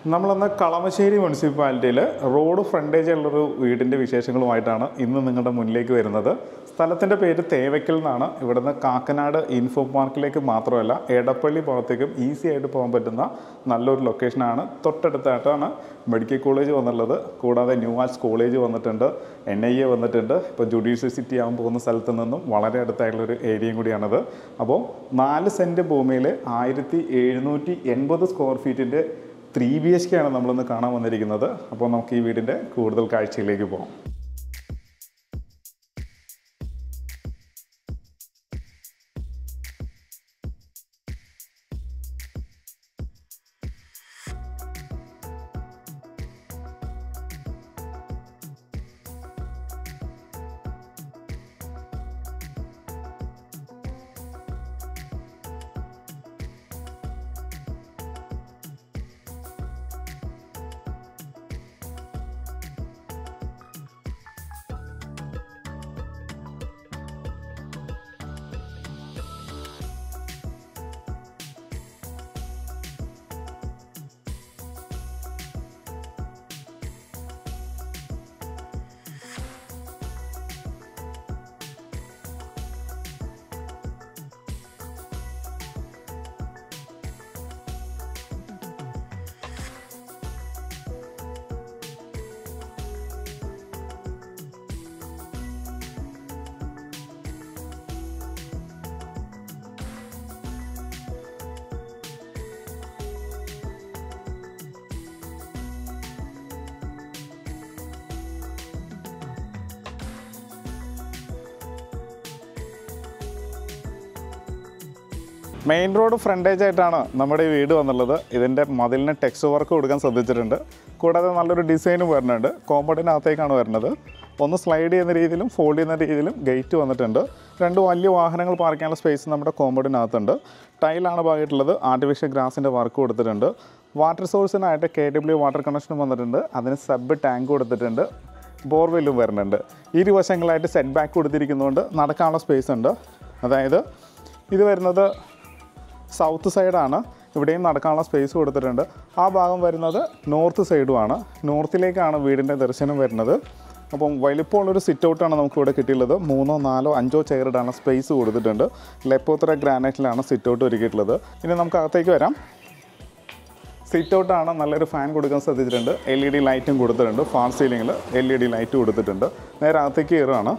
നമ്മളന്ന് കളമശ്ശേരി മുനിസിപ്പാലിറ്റിയിൽ road frontage ഉള്ളൊരു വീടിൻ്റെ വിശേഷങ്ങളുമായിട്ടാണ് ഇന്ന് നിങ്ങളുടെ മുന്നിലേക്ക് വരുന്നത് സ്ഥലത്തിൻ്റെ പേര് തേവയ്ക്കൽ എന്നാണ് ഇവിടുന്ന് കാക്കനാട് ഇൻഫോ പാർക്കിലേക്ക് മാത്രമല്ല എടപ്പള്ളി ഭാഗത്തേക്കും ഈസി ആയിട്ട് പോകാൻ പറ്റുന്ന നല്ലൊരു ലൊക്കേഷനാണ് തൊട്ടടുത്തായിട്ടാണ് മെഡിക്കൽ കോളേജ് വന്നുള്ളത് കൂടാതെ ന്യൂ ആർട്സ് കോളേജ് വന്നിട്ടുണ്ട് എൻ ഐ എ വന്നിട്ടുണ്ട് ഇപ്പോൾ ജുഡീഷ്യൽ സിറ്റി ആകാൻ പോകുന്ന സ്ഥലത്ത് നിന്നും വളരെ അടുത്തായിട്ടുള്ളൊരു ഏരിയയും കൂടിയാണത് അപ്പോൾ നാല് സെൻറ്റ് ഭൂമിയിൽ ആയിരത്തി എഴുന്നൂറ്റി എൺപത് സ്ക്വയർ ഫീറ്റിൻ്റെ ത്രീ ബി എച്ച് കെ ആണ് നമ്മളിന്ന് കാണാൻ വന്നിരിക്കുന്നത് അപ്പോൾ നമുക്ക് ഈ വീടിൻ്റെ കൂടുതൽ കാഴ്ചയിലേക്ക് പോകാം മെയിൻ റോഡ് ഫ്രണ്ടേജ് ആയിട്ടാണ് നമ്മുടെ ഈ വീട് വന്നുള്ളത് ഇതിൻ്റെ മതിലിന് ടെക്സ്റ്റ് വർക്ക് കൊടുക്കാൻ ശ്രദ്ധിച്ചിട്ടുണ്ട് കൂടാതെ നല്ലൊരു ഡിസൈനും വരുന്നുണ്ട് കോമ്പൗണ്ടിനകത്തേക്കാണ് വരുന്നത് ഒന്ന് സ്ലൈഡ് ചെയ്യുന്ന രീതിയിലും ഫോൾഡ് ചെയ്യുന്ന രീതിയിലും ഗേറ്റ് വന്നിട്ടുണ്ട് രണ്ട് വലിയ വാഹനങ്ങൾ പാർക്ക് ചെയ്യാനുള്ള സ്പേസ് നമ്മുടെ കോമ്പൗണ്ടിനകത്തുണ്ട് ടൈലാണ് ഭാഗമായിട്ടുള്ളത് ആർട്ടിഫിഷ്യൽ ഗ്രാസിൻ്റെ വർക്ക് കൊടുത്തിട്ടുണ്ട് വാട്ടർ സോഴ്സിനായിട്ട് കെ ഡബ്ല്യു വാട്ടർ കണക്ഷനും വന്നിട്ടുണ്ട് അതിന് സബ് ടാങ്ക് കൊടുത്തിട്ടുണ്ട് ബോർവെല്ലും വരുന്നുണ്ട് ഇരുവശങ്ങളായിട്ട് സെറ്റ് ബാക്ക് കൊടുത്തിരിക്കുന്നതുകൊണ്ട് നടക്കാനുള്ള സ്പേസ് ഉണ്ട് അതായത് ഇത് വരുന്നത് സൗത്ത് സൈഡാണ് ഇവിടെയും നടക്കാനുള്ള സ്പേസ് കൊടുത്തിട്ടുണ്ട് ആ ഭാഗം വരുന്നത് നോർത്ത് സൈഡുമാണ് നോർത്തിലേക്കാണ് വീടിൻ്റെ ദർശനം വരുന്നത് അപ്പം വലിപ്പമുള്ളൊരു സിറ്റ് ഔട്ടാണ് നമുക്ക് ഇവിടെ കിട്ടിയുള്ളത് മൂന്നോ നാലോ അഞ്ചോ ചെയർ ഇടാനുള്ള സ്പേസ് കൊടുത്തിട്ടുണ്ട് ലെപ്പോത്തറ ഗ്രാനൈറ്റിലാണ് സിറ്റ് ഔട്ട് ഒരുക്കിയിട്ടുള്ളത് ഇനി നമുക്ക് അകത്തേക്ക് വരാം സിറ്റ് ഔട്ടാണ് നല്ലൊരു ഫാൻ കൊടുക്കാൻ ശ്രദ്ധിച്ചിട്ടുണ്ട് എൽ ഇ ഡി ലൈറ്റും കൊടുത്തിട്ടുണ്ട് ഫാൾ സീലിങ്ങിൽ എൽ ഇ ഡി ലൈറ്റ് കൊടുത്തിട്ടുണ്ട് നേരെ അകത്തേക്ക് കയറുകയാണ്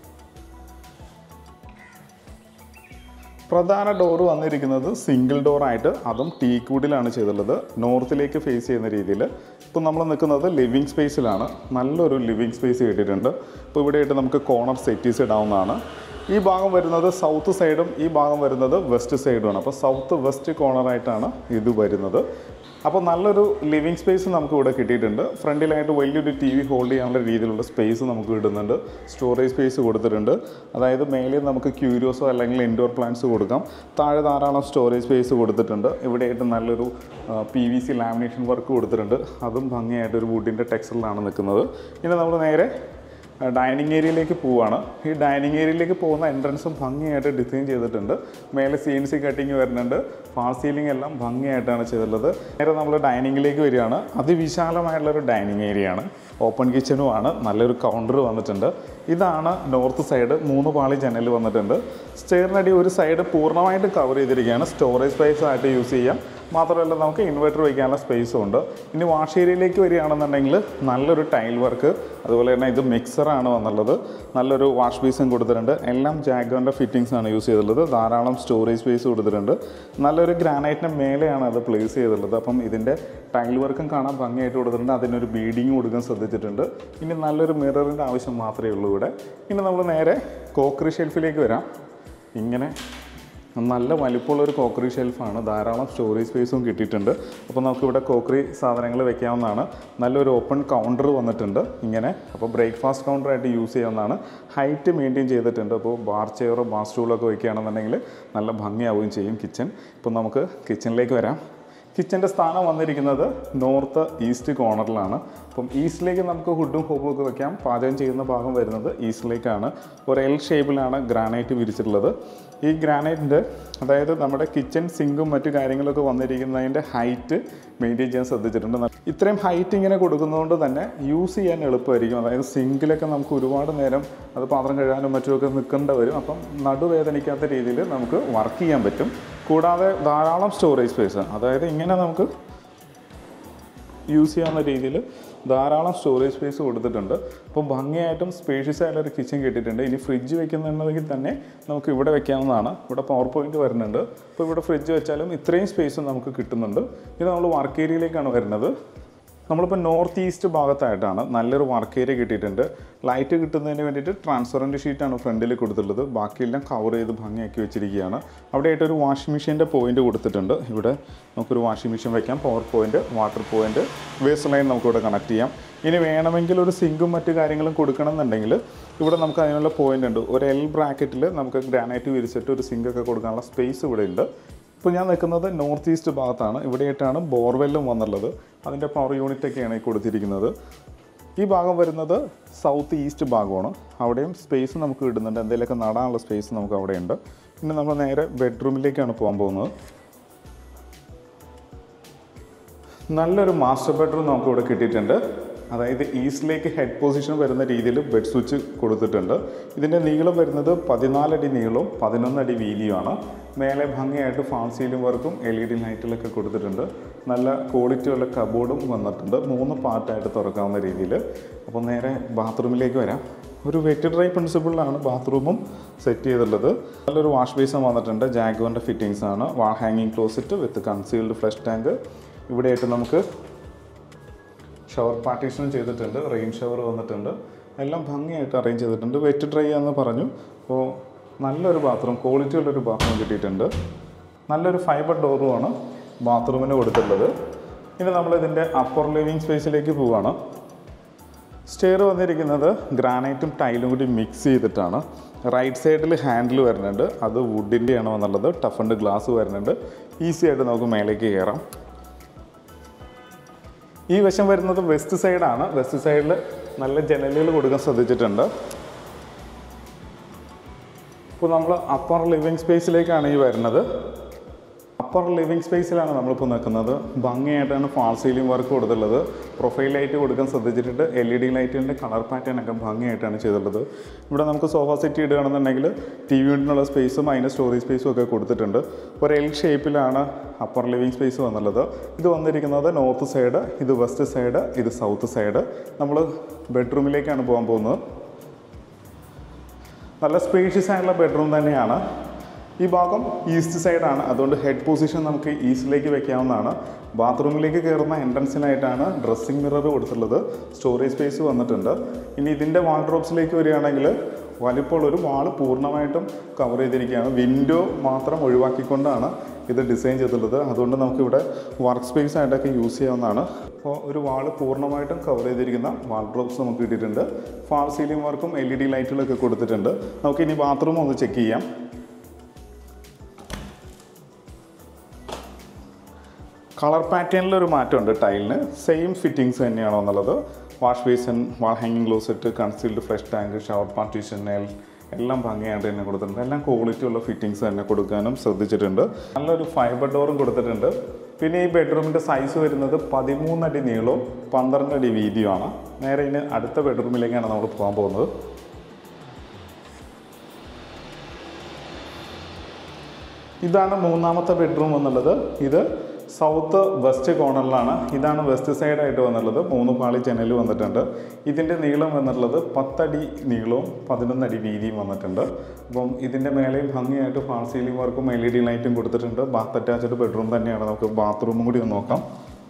പ്രധാന ഡോർ വന്നിരിക്കുന്നത് സിംഗിൾ ഡോർ ആയിട്ട് അതും ടീക്കൂഡിലാണ് ചെയ്തിട്ടുള്ളത് നോർത്തിലേക്ക് ഫേസ് ചെയ്യുന്ന രീതിയിൽ ഇപ്പോൾ നമ്മൾ നിൽക്കുന്നത് ലിവിങ് സ്പേസിലാണ് നല്ലൊരു ലിവിങ് സ്പേസ് കിട്ടിയിട്ടുണ്ട് ഇപ്പോൾ ഇവിടെയായിട്ട് നമുക്ക് കോർണർ സെറ്റീസ് ഇടാവുന്നതാണ് ഈ ഭാഗം വരുന്നത് സൗത്ത് സൈഡും ഈ ഭാഗം വരുന്നത് വെസ്റ്റ് സൈഡുമാണ് അപ്പോൾ സൗത്ത് വെസ്റ്റ് കോർണറായിട്ടാണ് ഇത് വരുന്നത് അപ്പോൾ നല്ലൊരു ലിവിങ് സ്പേസ് നമുക്ക് ഇവിടെ കിട്ടിയിട്ടുണ്ട് ഫ്രണ്ടിലായിട്ട് വലിയൊരു ടി വി ഹോൾഡ് ചെയ്യാനുള്ള രീതിയിലുള്ള സ്പേസ് നമുക്ക് കിട്ടുന്നുണ്ട് സ്റ്റോറേജ് സ്പേസ് കൊടുത്തിട്ടുണ്ട് അതായത് മേലെ നമുക്ക് ക്യൂരിയോസോ അല്ലെങ്കിൽ ഇൻഡോർ പ്ലാന്റ്സ് കൊടുക്കാം താഴെ ധാരാളം സ്റ്റോറേജ് സ്പേസ് കൊടുത്തിട്ടുണ്ട് ഇവിടെയായിട്ട് നല്ലൊരു P V C lamination work കൊടുത്തിട്ടുണ്ട് അതും ഭംഗിയായിട്ട് ഒരു വുഡിൻ്റെ ടെക്സ്റ്ററിലാണ് നിൽക്കുന്നത് ഇനി നമ്മൾ നേരെ ഡൈനിങ് ഏരിയയിലേക്ക് പോവുകയാണ് ഈ ഡൈനിങ് ഏരിയയിലേക്ക് പോകുന്ന എൻട്രൻസും ഭംഗിയായിട്ട് ഡിസൈൻ ചെയ്തിട്ടുണ്ട് മേലെ സി എൻ സി കട്ടിങ് വരുന്നുണ്ട് ഫാൾ സീലിംഗ് എല്ലാം ഭംഗിയായിട്ടാണ് ചെയ്തിട്ടുള്ളത് നേരെ നമ്മൾ ഡൈനിങ്ങിലേക്ക് വരികയാണ് അതിവിശാലമായിട്ടുള്ളൊരു ഡൈനിങ് ഏരിയ ആണ് ഓപ്പൺ കിച്ചനുമാണ് നല്ലൊരു കൗണ്ടർ വന്നിട്ടുണ്ട് ഇതാണ് നോർത്ത് സൈഡ് മൂന്ന് പാളി ജനൽ വന്നിട്ടുണ്ട് സ്റ്റെയറിനടി ഒരു സൈഡ് പൂർണ്ണമായിട്ട് കവർ ചെയ്തിരിക്കുകയാണ് സ്റ്റോറേജ് സ്പേസ് ആയിട്ട് യൂസ് ചെയ്യാം മാത്രമല്ല നമുക്ക് ഇൻവെർട്ടർ വയ്ക്കാനുള്ള സ്പേസും ഉണ്ട് ഇനി വാഷ് ഏരിയയിലേക്ക് വരികയാണെന്നുണ്ടെങ്കിൽ നല്ലൊരു ടൈൽ വർക്ക് അതുപോലെ തന്നെ ഇത് മിക്സറാണ് വന്നുള്ളത് നല്ലൊരു വാഷ് ബേസും കൊടുത്തിട്ടുണ്ട് എല്ലാം ജാഗോൻ്റെ ഫിറ്റിങ്സ് ആണ് യൂസ് ചെയ്തിട്ടുള്ളത് ധാരാളം സ്റ്റോറേജ് സ്പേസ് കൊടുത്തിട്ടുണ്ട് നല്ലൊരു ഗ്രാനൈറ്റിന് മേലെയാണ് അത് പ്ലേസ് ചെയ്തിട്ടുള്ളത് അപ്പം ഇതിൻ്റെ ടൈൽ വർക്കും കാണാൻ ഭംഗിയായിട്ട് കൊടുത്തിട്ടുണ്ട് അതിനൊരു ബീഡിങ് കൊടുക്കാൻ ശ്രദ്ധിച്ചിട്ടുണ്ട് ഇനി നല്ലൊരു മിററിൻ്റെ ആവശ്യം മാത്രമേ ഉള്ളൂ ഇവിടെ ഇനി നമ്മൾ നേരെ കോക്കറി ഷെൽഫിലേക്ക് വരാം ഇങ്ങനെ നല്ല വലിപ്പമുള്ള ഒരു കോക്കറി ഷെൽഫാണ് ധാരാളം സ്റ്റോറേജ് സ്പേസും കിട്ടിയിട്ടുണ്ട് അപ്പോൾ നമുക്കിവിടെ കോക്കറി സാധനങ്ങൾ വെക്കാവുന്നതാണ് നല്ലൊരു ഓപ്പൺ കൗണ്ടർ വന്നിട്ടുണ്ട് ഇങ്ങനെ അപ്പോൾ ബ്രേക്ക്ഫാസ്റ്റ് കൗണ്ടറായിട്ട് യൂസ് ചെയ്യാവുന്നതാണ് ഹൈറ്റ് മെയിൻറ്റെയിൻ ചെയ്തിട്ടുണ്ട് അപ്പോൾ ബാർ ചെയറോ ബാർ സ്റ്റൂളോ ഒക്കെ വെക്കുകയാണെന്നുണ്ടെങ്കിൽ നല്ല ഭംഗിയാവുകയും ചെയ്യും കിച്ചൺ ഇപ്പോൾ നമുക്ക് കിച്ചണിലേക്ക് വരാം കിച്ചൻ്റെ സ്ഥാനം വന്നിരിക്കുന്നത് നോർത്ത് ഈസ്റ്റ് കോർണറിലാണ് അപ്പം ഈസ്റ്റിലേക്ക് നമുക്ക് ഹുഡും ഹോബും ഒക്കെ വെക്കാം പാചകം ചെയ്യുന്ന ഭാഗം വരുന്നത് ഈസ്റ്റിലേക്കാണ് ഒരു എൽ ഷേപ്പിലാണ് ഗ്രാനൈറ്റ് വിരിച്ചിട്ടുള്ളത് ഈ ഗ്രാനൈറ്റിൻ്റെ അതായത് നമ്മുടെ കിച്ചൺ സിങ്കും മറ്റു കാര്യങ്ങളൊക്കെ വന്നിരിക്കുന്നതിൻ്റെ ഹൈറ്റ് മെയിൻറ്റെയിൻ ചെയ്യാൻ ശ്രദ്ധിച്ചിട്ടുണ്ട് ഇത്രയും ഹൈറ്റ് ഇങ്ങനെ കൊടുക്കുന്നതുകൊണ്ട് തന്നെ യൂസ് ചെയ്യാൻ എളുപ്പമായിരിക്കും അതായത് സിങ്കിലൊക്കെ നമുക്ക് ഒരുപാട് നേരം അത് പാത്രം കഴുകാനും മറ്റുമൊക്കെ നിൽക്കേണ്ട വരും അപ്പം നടുവേദനിക്കാത്ത രീതിയിൽ നമുക്ക് വർക്ക് ചെയ്യാൻ പറ്റും കൂടാതെ ധാരാളം സ്റ്റോറേജ് സ്പേസ് അതായത് ഇങ്ങനെ നമുക്ക് യൂസ് ചെയ്യാവുന്ന രീതിയിൽ ധാരാളം സ്റ്റോറേജ് സ്പേസ് കൊടുത്തിട്ടുണ്ട് അപ്പോൾ ഭംഗിയായിട്ടും സ്പേഷ്യസ് ആയിട്ടുള്ള ഒരു കിച്ചൺ കിട്ടിയിട്ടുണ്ട് ഇനി ഫ്രിഡ്ജ് വെക്കുന്നുണ്ടെങ്കിൽ തന്നെ നമുക്ക് ഇവിടെ വെക്കാവുന്നതാണ് ഇവിടെ പവർ പോയിന്റ് വരുന്നുണ്ട് അപ്പോൾ ഇവിടെ ഫ്രിഡ്ജ് വെച്ചാലും ഇത്രയും സ്പേസ് നമുക്ക് കിട്ടുന്നുണ്ട് ഇത് നമ്മൾ വർക്ക് ഏരിയയിലേക്കാണ് വരുന്നത് നമ്മളിപ്പോൾ നോർത്ത് ഈസ്റ്റ് ഭാഗത്തായിട്ടാണ് നല്ലൊരു വർക്ക് ഏരിയ കിട്ടിയിട്ടുണ്ട് ലൈറ്റ് കിട്ടുന്നതിന് വേണ്ടിയിട്ട് ട്രാൻസ്പെറൻറ്റ് ഷീറ്റാണ് ഫ്രണ്ടിൽ കൊടുത്തിട്ടുള്ളത് ബാക്കിയെല്ലാം കവർ ചെയ്ത് ഭംഗിയാക്കി വെച്ചിരിക്കുകയാണ് അവിടെയായിട്ട് ഒരു വാഷിംഗ് മെഷീൻ്റെ പോയിന്റ് കൊടുത്തിട്ടുണ്ട് ഇവിടെ നമുക്കൊരു വാഷിംഗ് മെഷീൻ വയ്ക്കാം power point water point waste line നമുക്കിവിടെ കണക്ട് ചെയ്യാം ഇനി വേണമെങ്കിൽ ഒരു സിങ്കും മറ്റു കാര്യങ്ങളും കൊടുക്കണം എന്നുണ്ടെങ്കിൽ ഇവിടെ നമുക്ക് അതിനുള്ള പോയിന്റ് ഉണ്ട് ഒരു എൽ ബ്രാക്കറ്റിൽ നമുക്ക് ഗ്രാനൈറ്റ് വിരിച്ചിട്ട് ഒരു സിങ്കൊക്കെ കൊടുക്കാനുള്ള സ്പേസ് ഇവിടെ ഉണ്ട് ഇപ്പോൾ ഞാൻ നിൽക്കുന്നത് നോർത്ത് ഈസ്റ്റ് ഭാഗത്താണ് ഇവിടെയായിട്ടാണ് ബോർവെല്ലും വന്നുള്ളത് അതിൻ്റെ പവർ യൂണിറ്റ് ഒക്കെയാണ് ഈ കൊടുത്തിരിക്കുന്നത് ഈ ഭാഗം വരുന്നത് സൗത്ത് ഈസ്റ്റ് ഭാഗമാണ് അവിടെയും സ്പേസ് നമുക്ക് കിട്ടുന്നുണ്ട് എന്തെങ്കിലുമൊക്കെ നടാനുള്ള സ്പേസ് നമുക്ക് അവിടെയുണ്ട് പിന്നെ നമ്മൾ നേരെ ബെഡ്റൂമിലേക്കാണ് പോകാൻ പോകുന്നത് നല്ലൊരു മാസ്റ്റർ ബെഡ്റൂം നമുക്ക് ഇവിടെ കിട്ടിയിട്ടുണ്ട് അതായത് ഈസ്റ്റിലേക്ക് ഹെഡ് പൊസിഷൻ വരുന്ന രീതിയിൽ ബെഡ് സ്വിച്ച് കൊടുത്തിട്ടുണ്ട് ഇതിൻ്റെ നീളം വരുന്നത് പതിനാലടി നീളവും പതിനൊന്നടി വീതിയുമാണ് മേലെ ഭംഗിയായിട്ട് ഫാൾ സീലിംഗ് വർക്കും എൽ ഇ ഡി ലൈറ്റിലൊക്കെ കൊടുത്തിട്ടുണ്ട് നല്ല ക്വാളിറ്റി ഉള്ള കബോർഡും വന്നിട്ടുണ്ട് മൂന്ന് പാർട്ടായിട്ട് തുറക്കാവുന്ന രീതിയിൽ അപ്പോൾ നേരെ ബാത്റൂമിലേക്ക് വരാം ഒരു വെറ്റ് ഡ്രൈ പ്രിൻസിപ്പിളിലാണ് ബാത്റൂമും സെറ്റ് ചെയ്തിട്ടുള്ളത് നല്ലൊരു വാഷ് ബേസും വന്നിട്ടുണ്ട് ജാഗോൻ്റെ ഫിറ്റിങ്സ് ആണ് വാൾ ഹാങ്ങിങ് closet with concealed flush tank ഇവിടെയായിട്ട് നമുക്ക് ഷവർ പാർട്ടീഷനും ചെയ്തിട്ടുണ്ട് റെയിൻ ഷവർ വന്നിട്ടുണ്ട് എല്ലാം ഭംഗിയായിട്ട് അറേഞ്ച് ചെയ്തിട്ടുണ്ട് വെറ്റ് ഡ്രൈ എന്ന് പറഞ്ഞു അപ്പോൾ നല്ലൊരു ബാത്റൂം ക്വാളിറ്റി ഉള്ളൊരു ബാത്റൂം കിട്ടിയിട്ടുണ്ട് നല്ലൊരു ഫൈബർ ഡോറുമാണ് ബാത്റൂമിന് കൊടുത്തിട്ടുള്ളത് ഇനി നമ്മൾ ഇതിൻ്റെ അപ്പർ ലിവിങ് സ്പേസിലേക്ക് പോവുകയാണ് സ്റ്റെയർ വന്നിരിക്കുന്നത് ഗ്രാനൈറ്റും ടൈലും കൂടി മിക്സ് ചെയ്തിട്ടാണ് റൈറ്റ് സൈഡിൽ ഹാൻഡിൽ വരുന്നുണ്ട് അത് വുഡിൻ്റെയാണ് വന്നുള്ളത് ടഫണ്ട് ഗ്ലാസ് വരുന്നുണ്ട് ഈസി ആയിട്ട് നമുക്ക് മേലേക്ക് കയറാം ഈ വശം വരുന്നത് വെസ്റ്റ് സൈഡാണ് വെസ്റ്റ് സൈഡിൽ നല്ല ജനലുകൾ കൊടുക്കാൻ ശ്രദ്ധിച്ചിട്ടുണ്ട് ഇപ്പോൾ നമ്മൾ അപ്പർ ലിവിങ് സ്പേസിലേക്കാണ് ഈ വരുന്നത് അപ്പർ ലിവിങ് സ്പേസിലാണ് നമ്മളിപ്പോൾ നിൽക്കുന്നത് ഭംഗിയായിട്ടാണ് ഫാൾ സീലിംഗ് വർക്ക് കൊടുത്തുള്ളത് പ്രൊഫൈൽ ലൈറ്റ് കൊടുക്കാൻ ശ്രദ്ധിച്ചിട്ടുണ്ട് എൽ ഇ ഡി ലൈറ്റിൻ്റെ കളർ പാറ്റേൺ ഒക്കെ ഭംഗിയായിട്ടാണ് ചെയ്തിട്ടുള്ളത് ഇവിടെ നമുക്ക് സോഫ സെറ്റ് ഇടുകയാണെന്നുണ്ടെങ്കിൽ ടി വി യൂണിറ്റിനുള്ള സ്പേസും അതിൻ്റെ സ്റ്റോറേജ് സ്പേസും ഒക്കെ കൊടുത്തിട്ടുണ്ട് ഒരു എൽ ഷേപ്പിലാണ് അപ്പർ ലിവിങ് സ്പേസ് വന്നുള്ളത് ഇത് വന്നിരിക്കുന്നത് നോർത്ത് സൈഡ് ഇത് വെസ്റ്റ് സൈഡ് ഇത് സൗത്ത് സൈഡ് നമ്മൾ ബെഡ്റൂമിലേക്കാണ് പോകാൻ പോകുന്നത് നല്ല സ്പേഷ്യസ് ആയിട്ടുള്ള ബെഡ്റൂം തന്നെയാണ് ഈ ഭാഗം ഈസ്റ്റ് സൈഡാണ് അതുകൊണ്ട് ഹെഡ് പൊസിഷൻ നമുക്ക് ഈസ്റ്റിലേക്ക് വെക്കാവുന്നതാണ് ബാത്റൂമിലേക്ക് കയറുന്ന എൻട്രൻസിനായിട്ടാണ് ഡ്രസ്സിംഗ് മിറർ കൊടുത്തിട്ടുള്ളത് സ്റ്റോറേജ് സ്പേസ് വന്നിട്ടുണ്ട് ഇനി ഇതിൻ്റെ വാൾഡ്രോബ്സിലേക്ക് വരികയാണെങ്കിൽ വലിപ്പമുള്ളൊരു വാൾ പൂർണ്ണമായിട്ടും കവർ ചെയ്തിരിക്കുകയാണ് വിൻഡോ മാത്രം ഒഴിവാക്കിക്കൊണ്ടാണ് ഇത് ഡിസൈൻ ചെയ്തിട്ടുള്ളത് അതുകൊണ്ട് നമുക്കിവിടെ വർക്ക് സ്പേസ് ആയിട്ടൊക്കെ യൂസ് ചെയ്യാവുന്നതാണ് അപ്പോൾ ഒരു വാൾ പൂർണ്ണമായിട്ടും കവർ ചെയ്തിരിക്കുന്ന വാൾഡ്രോബ്സ് നമുക്ക് കിട്ടിയിട്ടുണ്ട് ഫാൾ സീലിംഗ് വർക്കും എൽ ഇ ഡി ലൈറ്റുകളൊക്കെ കൊടുത്തിട്ടുണ്ട് നമുക്ക് ഇനി ബാത്റൂം ഒന്ന് ചെക്ക് ചെയ്യാം കളർ പാറ്റേണിൽ ഒരു മാറ്റമുണ്ട് ടൈലിന് സെയിം ഫിറ്റിങ്സ് തന്നെയാണോ എന്നുള്ളത് വാഷ് ബേസിൻ വാൾ ഹാങ്ങിങ് closet concealed flush tank shower partition എല്ലാം ഭംഗിയായിട്ട് തന്നെ കൊടുത്തിട്ടുണ്ട് എല്ലാം ക്വാളിറ്റി ഉള്ള ഫിറ്റിങ്സ് തന്നെ കൊടുക്കാനും ശ്രദ്ധിച്ചിട്ടുണ്ട് നല്ലൊരു ഫൈബർ ഡോറും കൊടുത്തിട്ടുണ്ട് പിന്നെ ഈ ബെഡ്റൂമിൻ്റെ സൈസ് വരുന്നത് പതിമൂന്നടി നീളവും പന്ത്രണ്ട് അടി വീതിയുമാണ് നേരെ ഇനി അടുത്ത ബെഡ്റൂമിലേക്കാണ് നമ്മൾ പോകാൻ പോകുന്നത് ഇതാണ് മൂന്നാമത്തെ ബെഡ്റൂം എന്നുള്ളത് ഇത് സൗത്ത് വെസ്റ്റ് കോർണറിലാണ് ഇതാണ് വെസ്റ്റ് സൈഡായിട്ട് വന്നുള്ളത് മൂന്ന് പാളി ജനൽ വന്നിട്ടുണ്ട് ഇതിൻ്റെ നീളം വന്നിട്ടുള്ളത് പത്തടി നീളവും പതിനൊന്നടി വീതിയും വന്നിട്ടുണ്ട് അപ്പം ഇതിൻ്റെ മേലെയും ഭംഗിയായിട്ട് ഫാൾ സീലിംഗ് വർക്കും എൽ ഇ ഡി ലൈറ്റും കൊടുത്തിട്ടുണ്ട് ബാത്ത് അറ്റാച്ച്ഡ് ബെഡ്റൂം തന്നെയാണ് നമുക്ക് ബാത്റൂമും കൂടി ഒന്ന് നോക്കാം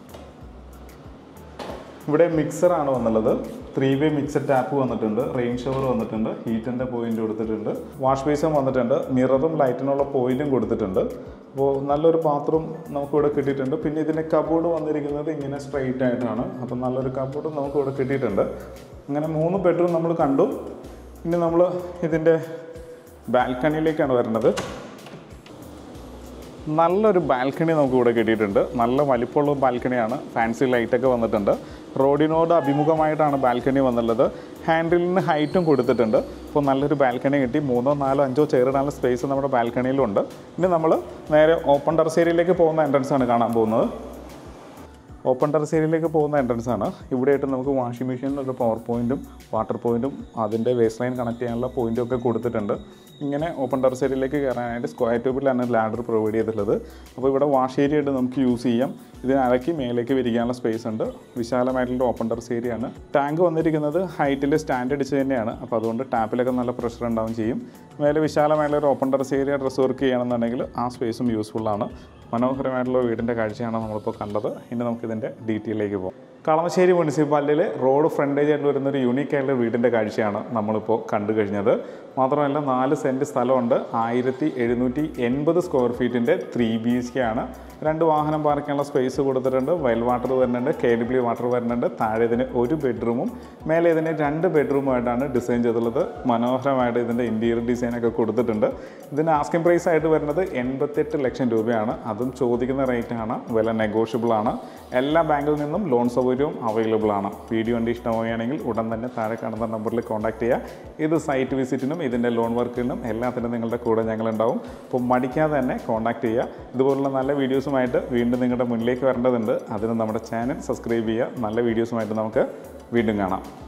ഇവിടെ മിക്സറാണ് വന്നുള്ളത് ത്രീ വേ മിക്സർ ടാപ്പ് വന്നിട്ടുണ്ട് റെയിൻ ഷവർ വന്നിട്ടുണ്ട് ഹീറ്റിൻ്റെ പോയിന്റ് കൊടുത്തിട്ടുണ്ട് വാഷ് ബേസും വന്നിട്ടുണ്ട് മിററും ലൈറ്റിനുള്ള പോയിന്റും കൊടുത്തിട്ടുണ്ട് അപ്പോൾ നല്ലൊരു ബാത്റൂം നമുക്കിവിടെ കിട്ടിയിട്ടുണ്ട് പിന്നെ ഇതിൻ്റെ കബോർഡ് വന്നിരിക്കുന്നത് ഇങ്ങനെ സ്ട്രെയിറ്റ് ആയിട്ടാണ് അപ്പോൾ നല്ലൊരു കബോർഡ് നമുക്കിവിടെ കിട്ടിയിട്ടുണ്ട് അങ്ങനെ മൂന്ന് ബെഡ്റൂം നമ്മൾ കണ്ടു ഇനി നമ്മൾ ഇതിൻ്റെ ബാൽക്കണിയിലേക്കാണ് വരുന്നത് നല്ലൊരു ബാൽക്കണി നമുക്ക് ഇവിടെ കിട്ടിയിട്ടുണ്ട് നല്ല വലിപ്പമുള്ള ബാൽക്കണിയാണ് ഫാൻസി ലൈറ്റൊക്കെ വന്നിട്ടുണ്ട് റോഡിനോട് അഭിമുഖമായിട്ടാണ് ബാൽക്കണി വന്നുള്ളത് ഹാൻഡിലിന് ഹൈറ്റും കൊടുത്തിട്ടുണ്ട് അപ്പോൾ നല്ലൊരു ബാൽക്കണി കിട്ടി മൂന്നോ നാലോ അഞ്ചോ ചെയറിടാനുള്ള സ്പേസ് നമ്മുടെ ബാൽക്കണിയിലുണ്ട് ഇനി നമ്മൾ നേരെ ഓപ്പൺ ടെറസ് ഏരിയയിലേക്ക് പോകുന്ന എൻട്രൻസ് ആണ് കാണാൻ പോകുന്നത് ഓപ്പൺ ടെറസ് ഏരിയയിലേക്ക് പോകുന്ന എൻട്രൻസ് ആണ് ഇവിടെയായിട്ട് നമുക്ക് വാഷിംഗ് മെഷീനിൽ ഒരു പവർ പോയിന്റും വാട്ടർ പോയിന്റും അതിൻ്റെ വേസ്റ്റ് ലൈൻ കണക്ട് ചെയ്യാനുള്ള പോയിന്റും ഒക്കെ കൊടുത്തിട്ടുണ്ട് ഇങ്ങനെ ഓപ്പൺ ടെറസ് ഏരിയയിലേക്ക് കയറാനായിട്ട് സ്ക്വയർ ട്യൂബിലാണ് ലാഡർ പ്രൊവൈഡ് ചെയ്തിട്ടുള്ളത് അപ്പോൾ ഇവിടെ വാഷ് ഏരിയ ആയിട്ട് നമുക്ക് യൂസ് ചെയ്യാം ഇതിന് അലക്കി മേലേക്ക് വിരിക്കാനുള്ള സ്പേസ് ഉണ്ട് വിശാലമായിട്ടുള്ള ഓപ്പൺ ടെറസ് ഏരിയ ആണ് ടാങ്ക് വന്നിരിക്കുന്നത് ഹൈറ്റിൽ സ്റ്റാൻഡ് അടിച്ച് തന്നെയാണ് അപ്പോൾ അതുകൊണ്ട് ടാപ്പിലൊക്കെ നല്ല പ്രഷർ ഉണ്ടാവും ചെയ്യും മേലെ വിശാലമായിട്ടുള്ള ഒരു open terrace area dress work ചെയ്യണമെന്നുണ്ടെങ്കിൽ ആ സ്പേസും യൂസ്ഫുൾ ആണ് മനോഹരമായിട്ടുള്ള വീടിൻ്റെ കാഴ്ചയാണ് നമ്മളിപ്പോൾ കണ്ടത് ഇനി നമുക്കിതിൻ്റെ ഡീറ്റെയിലേക്ക് പോകാം കളമശ്ശേരി മുനിസിപ്പാലിറ്റിയിലെ റോഡ് ഫ്രണ്ടേജ് ആയിട്ട് വരുന്ന ഒരു യൂണിക് ആയിട്ടുള്ള വീടിൻ്റെ കാഴ്ചയാണ് നമ്മളിപ്പോൾ കണ്ടു കഴിഞ്ഞത് മാത്രമല്ല നാല് സെൻറ്റ് സ്ഥലമുണ്ട് ആയിരത്തി എഴുന്നൂറ്റി എൺപത് സ്ക്വയർ ഫീറ്റിൻ്റെ ത്രീ ബി എച്ച് കെ ആണ് രണ്ട് വാഹനം പാർക്കാനുള്ള സ്പേസ് കൊടുത്തിട്ടുണ്ട് വെൽ വാട്ടർ വരുന്നുണ്ട് കെ ഡബ്ല്യു വാട്ടർ വരുന്നുണ്ട് താഴെ ഇതിന് ഒരു ബെഡ്റൂമും മേലെ ഇതിന് രണ്ട് ബെഡ്റൂമായിട്ടാണ് ഡിസൈൻ ചെയ്തിട്ടുള്ളത് മനോഹരമായിട്ട് ഇതിൻ്റെ ഇൻറ്റീരിയർ ഡിസൈനൊക്കെ കൊടുത്തിട്ടുണ്ട് ഇതിന് ആസ്കിംഗ് പ്രൈസ് ആയിട്ട് വരുന്നത് എൺപത്തെട്ട് ലക്ഷം രൂപയാണ് അതും ചോദിക്കുന്ന റേറ്റ് ആണ് വില നെഗോഷ്യബിൾ ആണ് എല്ലാ ബാങ്കിൽ നിന്നും ലോൺ സൗകര്യവും അവൈലബിൾ ആണ് വീഡിയോ എൻ്റെ ഇഷ്ടമാവുകയാണെങ്കിൽ ഉടൻ തന്നെ താഴെ കാണുന്ന നമ്പറിൽ കോൺടാക്ട് ചെയ്യുക ഇത് സൈറ്റ് വിസിറ്റിനും ഇതിൻ്റെ ലോൺ വർക്കിനും എല്ലാത്തിനും നിങ്ങളുടെ കൂടെ ഞങ്ങളുണ്ടാവും അപ്പോൾ മടിക്കാതെ തന്നെ കോൺടാക്ട് ചെയ്യുക ഇതുപോലുള്ള നല്ല വീഡിയോസുമായിട്ട് വീണ്ടും നിങ്ങളുടെ മുന്നിലേക്ക് വരേണ്ടതുണ്ട് അതിന് നമ്മുടെ ചാനൽ സബ്സ്ക്രൈബ് ചെയ്യുക നല്ല വീഡിയോസുമായിട്ട് നമുക്ക് വീണ്ടും കാണാം